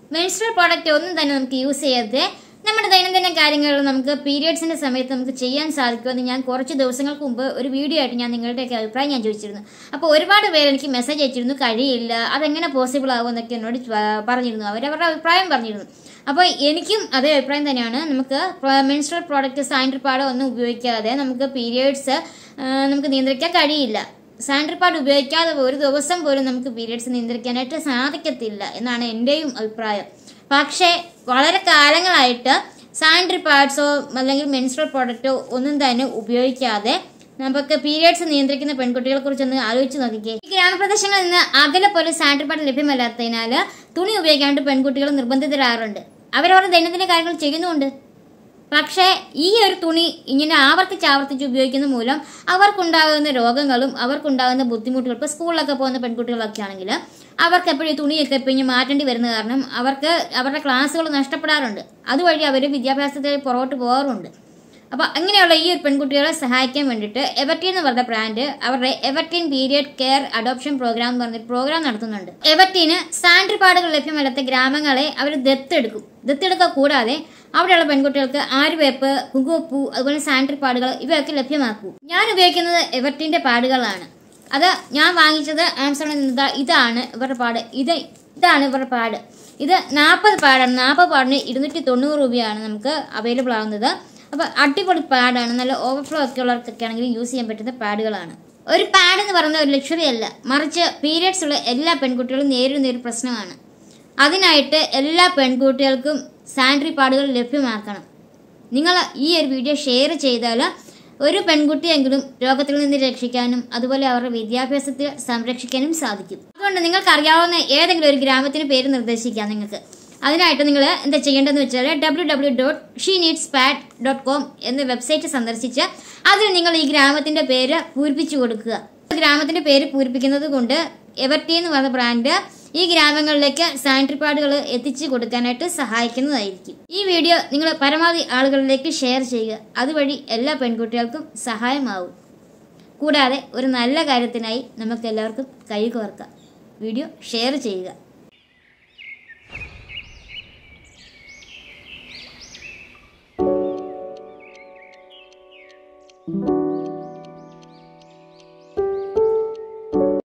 menstrual product ഒന്നും തന്നെ നമുക്ക് യൂസ് ചെയ്യാതെ നമ്മുടെ ദൈനംദിന കാര്യങ്ങൾ നമുക്ക് പീരിയഡ്സിന്റെ സമയത്ത് നമുക്ക് ചെയ്യാൻ സാധിക്കുമെന്ന് ഞാൻ കുറച്ച് ദിവസങ്ങൾക്ക് മുമ്പ് ഒരു വീഡിയോ ആയിട്ട് ഞാൻ നിങ്ങളുടെയൊക്കെ അഭിപ്രായം ഞാൻ ചോദിച്ചിരുന്നു അപ്പോൾ ഒരുപാട് പേര് എനിക്ക് മെസ്സേജ് അയച്ചിരുന്നു കഴിയില്ല അതെങ്ങനെ പോസിബിൾ ആകും എന്നൊക്കെ എന്നോട് ച- പറഞ്ഞിരുന്നു അവരവരുടെ അഭിപ്രായം പറഞ്ഞിരുന്നു അപ്പോൾ എനിക്കും അതേ അഭിപ്രായം തന്നെയാണ് നമുക്ക് മെൻസ്ട്രൽ പ്രോഡക്റ്റ് സാനിറ്ററി പാഡോ ഒന്നും ഉപയോഗിക്കാതെ നമുക്ക് പീരിയഡ്സ് നമുക്ക് നിയന്ത്രിക്കാൻ കഴിയില്ല സാനിറ്ററി പാഡ് ഉപയോഗിക്കാതെ ഒരു ദിവസം പോലും നമുക്ക് പീരിയഡ്സ് നിയന്ത്രിക്കാനായിട്ട് സാധിക്കത്തില്ല എന്നാണ് എൻ്റെയും അഭിപ്രായം പക്ഷേ വളരെ കാലങ്ങളായിട്ട് സാനിറ്ററി പാഡ്സോ അല്ലെങ്കിൽ മെൻസ്ട്രൽ പ്രോഡക്റ്റോ ഒന്നും തന്നെ ഉപയോഗിക്കാതെ നമുക്ക് പീരിയഡ്സ് നിയന്ത്രിക്കുന്ന പെൺകുട്ടികളെ കുറിച്ചൊന്ന് ആലോചിച്ച് നോക്കിക്കേ ഈ ഗ്രാമപ്രദേശങ്ങളിൽ നിന്ന് അകലെ പോലെ സാനിറ്ററി പാഡ് ലഭ്യമല്ലാത്തതിനാൽ തുണി ഉപയോഗിക്കാണ്ട് പെൺകുട്ടികൾ നിർബന്ധിതരാറുണ്ട് അവരവരുടെ ദൈനംദിന കാര്യങ്ങൾ ചെയ്യുന്നുമുണ്ട് പക്ഷേ ഈ ഒരു തുണി ഇങ്ങനെ ആവർത്തിച്ച് ആവർത്തിച്ച് ഉപയോഗിക്കുന്ന മൂലം അവർക്കുണ്ടാകുന്ന രോഗങ്ങളും അവർക്കുണ്ടാകുന്ന ബുദ്ധിമുട്ടുകൾ ഇപ്പോൾ സ്കൂളിലൊക്കെ പോകുന്ന പെൺകുട്ടികളൊക്കെ ആണെങ്കിൽ അവർക്ക് എപ്പോഴും ഈ തുണിയൊക്കെ ഇപ്പം ഇനി മാറ്റേണ്ടി വരുന്ന കാരണം അവർക്ക് അവരുടെ ക്ലാസ്സുകൾ നഷ്ടപ്പെടാറുണ്ട് അതുവഴി അവർ വിദ്യാഭ്യാസത്തിൽ പുറകോട്ട് പോകാറുണ്ട് അപ്പോൾ അങ്ങനെയുള്ള ഈ ഒരു പെൺകുട്ടികളെ സഹായിക്കാൻ വേണ്ടിയിട്ട് എവർട്ടീൻ എന്ന് പറഞ്ഞ ബ്രാൻഡ് അവരുടെ Everteen period care adoption program എന്ന് പറഞ്ഞൊരു പ്രോഗ്രാം നടത്തുന്നുണ്ട് എവർട്ടീന് സാനിറ്ററി പാടുകൾ ലഭ്യമല്ലാത്ത ഗ്രാമങ്ങളെ അവർ ദത്തെടുക്കും ദത്തെടുക്കുക കൂടാതെ അവിടെയുള്ള പെൺകുട്ടികൾക്ക് ആര്യവേപ്പ് കുങ്കുമപ്പൂ അതുപോലെ സാനിറ്ററി പാടുകൾ ഇവയൊക്കെ ലഭ്യമാക്കൂ ഞാൻ ഉപയോഗിക്കുന്നത് എവർട്ടീൻ്റെ പാടുകളാണ് അത് ഞാൻ വാങ്ങിച്ചത് ആമസോണിൽ നിന്ന് ഇതാ- ഇതാണ് ഇവരുടെ പാട് ഇത് ഇതാണ് ഇവരുടെ പാട് ഇത് നാൽപ്പത് പാടാണ് നാൽപ്പത് പാടിന് ഇരുന്നൂറ്റി തൊണ്ണൂറ് രൂപയാണ് നമുക്ക് അവൈലബിൾ ആവുന്നത് അപ്പോൾ അടിപൊളി പാഡാണ് നല്ല ഓവർഫ്ലോ ഒക്കെ ഉള്ളവർക്കൊക്കെ ആണെങ്കിൽ യൂസ് ചെയ്യാൻ പറ്റുന്ന പാഡുകളാണ് ഒരു പാഡ് എന്ന് പറയുന്നത് ഒരു ലക്ഷറി അല്ല മറിച്ച് പീരിയഡ്സ് ഉള്ള എല്ലാ പെൺകുട്ടികളും നേരിടുന്ന ഒരു പ്രശ്നമാണ് അതിനായിട്ട് എല്ലാ പെൺകുട്ടികൾക്കും സാനിറ്ററി പാഡുകൾ ലഭ്യമാക്കണം നിങ്ങൾ ഈ ഒരു വീഡിയോ ഷെയർ ചെയ്താൽ ഒരു പെൺകുട്ടിയെങ്കിലും രോഗത്തിൽ നിന്ന് രക്ഷിക്കാനും അതുപോലെ അവരുടെ വിദ്യാഭ്യാസത്തിൽ സംരക്ഷിക്കാനും സാധിക്കും അതുകൊണ്ട് നിങ്ങൾക്ക് അറിയാവുന്ന ഏതെങ്കിലും ഒരു ഗ്രാമത്തിന് പേര് നിർദ്ദേശിക്കാം നിങ്ങൾക്ക് അതിനായിട്ട് നിങ്ങൾ എന്താ ചെയ്യേണ്ടതെന്ന് വെച്ചാൽ W W dot she needs pad dot com എന്ന വെബ്സൈറ്റ് സന്ദർശിച്ച് അതിൽ നിങ്ങൾ ഈ ഗ്രാമത്തിന്റെ പേര് പൂരിപ്പിച്ചു കൊടുക്കുക ഗ്രാമത്തിന്റെ പേര് പൂരിപ്പിക്കുന്നത് കൊണ്ട് എവർട്ടി എന്ന് പറഞ്ഞ ബ്രാൻഡ് ഈ ഗ്രാമങ്ങളിലേക്ക് സാനിറ്ററി പാഡുകൾ എത്തിച്ചു കൊടുക്കാനായിട്ട് സഹായിക്കുന്നതായിരിക്കും ഈ വീഡിയോ നിങ്ങൾ പരമാവധി ആളുകളിലേക്ക് ഷെയർ ചെയ്യുക അതുവഴി എല്ലാ പെൺകുട്ടികൾക്കും സഹായമാവും കൂടാതെ ഒരു നല്ല കാര്യത്തിനായി നമുക്ക് എല്ലാവർക്കും കൈ കോർക്കാം വീഡിയോ ഷെയർ ചെയ്യുക